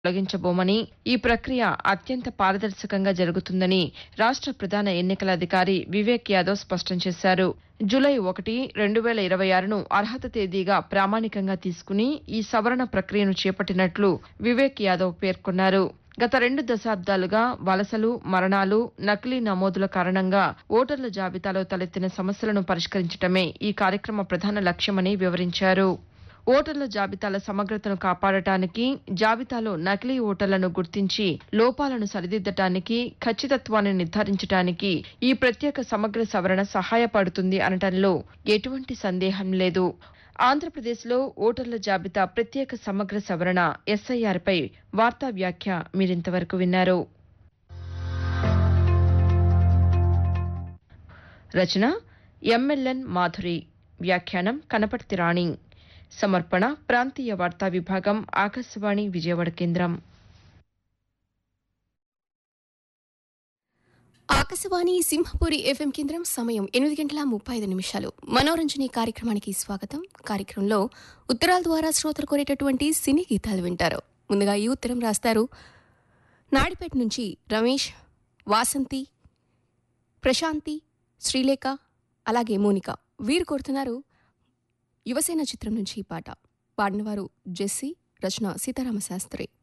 తొలగించబోమని ఈ ప్రక్రియ అత్యంత పారదర్శకంగా జరుగుతుందని రాష్ట ప్రధాన ఎన్నికల అధికారి వివేక్ యాదవ్ స్పష్టం చేశారు జూలై ఒకటి రెండు వేల ఇరవై ఆరును అర్హత తేదీగా ప్రామాణికంగా తీసుకుని ఈ సవరణ ప్రక్రియను చేపట్టినట్లు వివేక్ యాదవ్ పేర్కొన్నారు గత రెండు దశాబ్దాలుగా వలసలు మరణాలు నకిలీ నమోదుల కారణంగా ఓటర్ల జాబితాలో తలెత్తిన సమస్యలను పరిష్కరించడమే ఈ కార్యక్రమ ప్రధాన లక్ష్యమని వివరించారు ఓటర్ల జాబితాల సమగ్రతను కాపాడటానికి జాబితాలో నకిలీ ఓటర్లను గుర్తించి లోపాలను సరిదిద్దటానికి ఖచ్చితత్వాన్ని నిర్ధారించడానికి ఈ ప్రత్యేక సమగ్ర సవరణ సహాయపడుతుంది అనటంలో ఎటువంటి సందేహం లేదు ఆంధ్రప్రదేశ్లో ఓటర్ల జాబితా ప్రత్యేక సమగ్ర సవరణ ఎస్ఐఆర్పై వార్తా వ్యాఖ్య మీరింతవరకు విన్నారు రచన ఎంఎల్ఎన్ మాధురి వ్యాఖ్యానం కనపర్తి రాణి సమర్పణ ప్రాంతీయ వార్తా విభాగం ఆకాశవాణి విజయవాడ కేంద్రం ఆకాశవాణి సింహపురి ఎఫ్ఎం కేంద్రం సమయం ఎనిమిది గంటల ముప్పై ఐదు నిమిషాలు మనోరంజని కార్యక్రమానికి స్వాగతం కార్యక్రమంలో ఉత్తరాల ద్వారా శ్రోతలు కోరేటటువంటి సినీ గీతాలు వింటారు ముందుగా ఈ ఉత్తరం రాస్తారు నాడిపేట నుంచి రమేష్ వాసంతి ప్రశాంతి శ్రీలేఖ అలాగే మోనిక వీరు కోరుతున్నారు యువసేన చిత్రం నుంచి ఈ పాట పాడినవారు జెస్సీ రచన సీతారామ శాస్త్రి